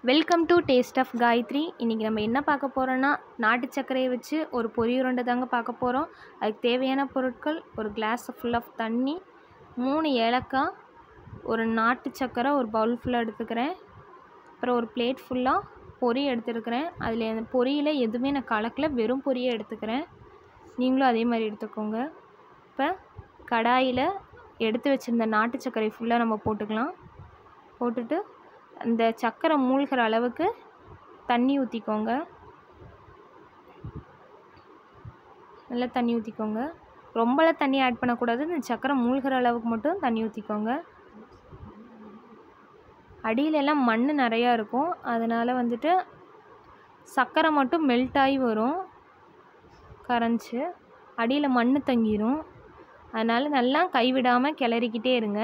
welcome to taste of Gayathri இன்றைக்கி நம்ம என்ன பார்க்க போகிறோன்னா நாட்டு சர்க்கரையை வச்சு ஒரு பொரி உருண்டை தாங்க பார்க்க போகிறோம் அதுக்கு தேவையான பொருட்கள் ஒரு கிளாஸ் ஃபுல் ஆஃப் தண்ணி மூணு ஏலக்காய் ஒரு நாட்டு சர்க்கரை ஒரு பவுல் ஃபுல்லாக எடுத்துக்கிறேன் அப்புறம் ஒரு பிளேட் ஃபுல்லாக பொரி எடுத்துருக்கிறேன் அதில் அந்த பொரியில் எதுவுமே நான் கலக்கல வெறும் பொரியை எடுத்துக்கிறேன் நீங்களும் அதே மாதிரி எடுத்துக்கோங்க இப்போ கடாயில் எடுத்து வச்சுருந்த நாட்டு சர்க்கரை ஃபுல்லாக நம்ம போட்டுக்கலாம் போட்டுட்டு அந்த சர்க்கரை மூழ்கிற அளவுக்கு தண்ணி ஊற்றிக்கோங்க நல்லா தண்ணி ஊற்றிக்கோங்க ரொம்பலாம் தண்ணி ஆட் பண்ணக்கூடாது இந்த சர்க்கரை மூழ்கிற அளவுக்கு மட்டும் தண்ணி ஊற்றிக்கோங்க அடியில எல்லாம் மண் நிறையா இருக்கும் அதனால் வந்துட்டு சர்க்கரை மட்டும் மெல்ட் ஆகி வரும் கரைஞ்சி அடியில் மண் தங்கிரும் அதனால் நல்லா கைவிடாமல் கிளறிக்கிட்டே இருங்க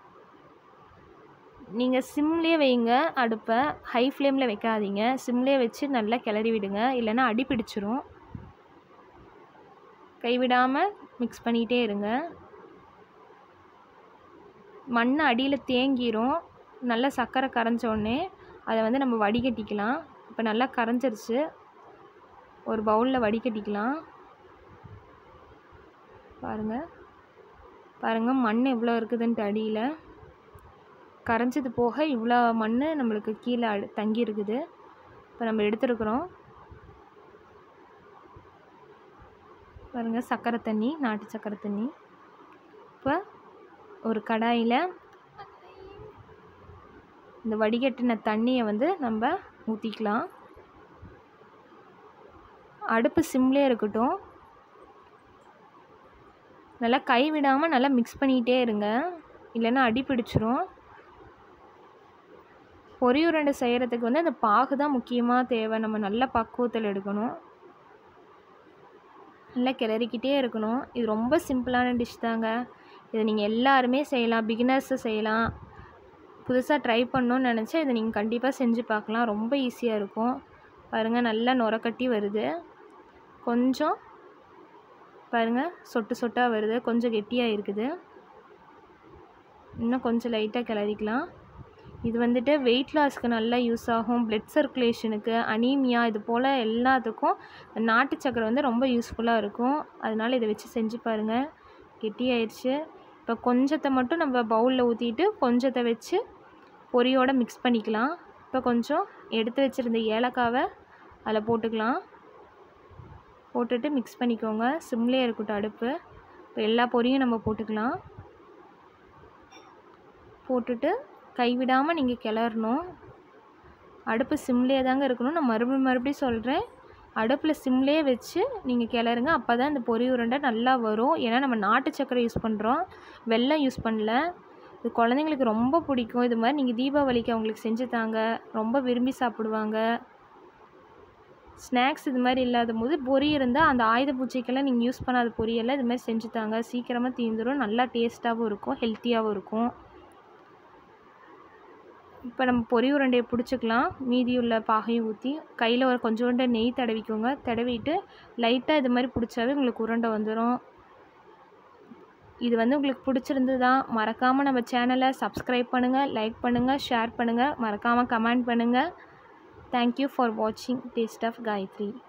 நீங்கள் சிம்லேயே வைங்க அடுப்பை ஹை ஃப்ளேமில் வைக்காதீங்க சிம்லேயே வச்சு நல்லா கிளறி விடுங்க இல்லைன்னா அடி பிடிச்சிரும் கைவிடாமல் மிக்ஸ் பண்ணிகிட்டே இருங்க மண் அடியில் தேங்கிரும் நல்லா சர்க்கரை கரைஞ்ச உடனே அதை வந்து நம்ம வடிகட்டிக்கலாம் இப்போ நல்லா கரைஞ்சிருச்சு ஒரு பவுலில் வடிகட்டிக்கலாம் பாருங்கள் பாருங்கள் மண் எவ்வளோ இருக்குதுன்ட்டு அடியில் கரைஞ்சது போக இவ்வளோ மண் நம்மளுக்கு கீழே அடு தங்கி இருக்குது இப்போ நம்ம எடுத்துருக்குறோம் பாருங்கள் சர்க்கரை தண்ணி நாட்டு சர்க்கரை தண்ணி இப்போ ஒரு கடாயில் இந்த வடிகட்டின தண்ணியை வந்து நம்ம ஊற்றிக்கலாம் அடுப்பு சிம்லேயே இருக்கட்டும் நல்லா கை விடாமல் நல்லா மிக்ஸ் பண்ணிகிட்டே இருங்க இல்லைன்னா அடி பிடிச்சிரும் பொரி உருண்டை செய்கிறதுக்கு வந்து அந்த பாகு தான் முக்கியமாக தேவை நம்ம நல்ல பக்குவத்தில் எடுக்கணும் நல்லா கிளறிக்கிட்டே இருக்கணும் இது ரொம்ப சிம்பிளான டிஷ் தாங்க இதை நீங்கள் எல்லாருமே செய்யலாம் பிகினர்ஸு செய்யலாம் புதுசாக ட்ரை பண்ணணுன்னு நினச்சா இதை நீங்கள் கண்டிப்பாக செஞ்சு பார்க்கலாம் ரொம்ப ஈஸியாக இருக்கும் பாருங்கள் நல்லா நுரக்கட்டி வருது கொஞ்சம் பாருங்கள் சொட்டு சொட்டாக வருது கொஞ்சம் கெட்டியாக இருக்குது இன்னும் கொஞ்சம் லைட்டாக கிளறிக்கலாம் இது வந்துட்டு வெயிட் லாஸ்க்கு நல்லா யூஸ் ஆகும் பிளட் சர்க்குலேஷனுக்கு அனீமியா இது போல் எல்லாத்துக்கும் நாட்டு சக்கரை வந்து ரொம்ப யூஸ்ஃபுல்லாக இருக்கும் அதனால் இதை வச்சு செஞ்சு பாருங்கள் கெட்டியாயிடுச்சு இப்போ கொஞ்சத்தை மட்டும் நம்ம பவுலில் ஊற்றிட்டு கொஞ்சத்தை வச்சு பொரியோடு மிக்ஸ் பண்ணிக்கலாம் இப்போ கொஞ்சம் எடுத்து வச்சுருந்த ஏலக்காவை அதில் போட்டுக்கலாம் போட்டுட்டு மிக்ஸ் பண்ணிக்கோங்க சிம்லேயே இருக்கட்டும் அடுப்பு இப்போ எல்லா பொரியும் நம்ம போட்டுக்கலாம் போட்டுட்டு கைவிடாமல் நீங்கள் கிளறணும் அடுப்பு சிம்லேயே தாங்க இருக்கணும் நான் மறுபடியும் மறுபடியும் சொல்கிறேன் அடுப்பில் சிம்லேயே வச்சு நீங்கள் கிளறுங்க அப்போ தான் இந்த பொரி உருண்டை நல்லா வரும் ஏன்னா நம்ம நாட்டு சக்கரை யூஸ் பண்ணுறோம் வெல்லம் யூஸ் பண்ணல இது குழந்தைங்களுக்கு ரொம்ப பிடிக்கும் இது மாதிரி நீங்கள் தீபாவளிக்கு அவங்களுக்கு செஞ்சு தாங்க ரொம்ப விரும்பி சாப்பிடுவாங்க ஸ்நாக்ஸ் இது மாதிரி இல்லாத போது பொரி இருந்தால் அந்த ஆயுத பூஜைக்கெல்லாம் நீங்கள் யூஸ் பண்ணாத பொரியெல்லாம் இது மாதிரி செஞ்சு தாங்க சீக்கிரமாக தீந்துடும் நல்லா டேஸ்ட்டாகவும் இருக்கும் ஹெல்த்தியாகவும் இருக்கும் இப்போ நம்ம பொரி உருண்டையை பிடிச்சிக்கலாம் மீதி உள்ள பாகையும் ஊற்றி கையில் ஒரு கொஞ்சோண்டு நெய் தடவிக்கோங்க தடவிட்டு லைட்டாக இது மாதிரி பிடிச்சாவே உங்களுக்கு உருண்டை வந்துடும் இது வந்து உங்களுக்கு பிடிச்சிருந்ததா மறக்காமல் நம்ம சேனலை சப்ஸ்கிரைப் பண்ணுங்கள் லைக் பண்ணுங்கள் ஷேர் பண்ணுங்கள் மறக்காமல் கமெண்ட் பண்ணுங்கள் தேங்க்யூ ஃபார் வாட்சிங் டேஸ்ட் ஆஃப் காயத்ரி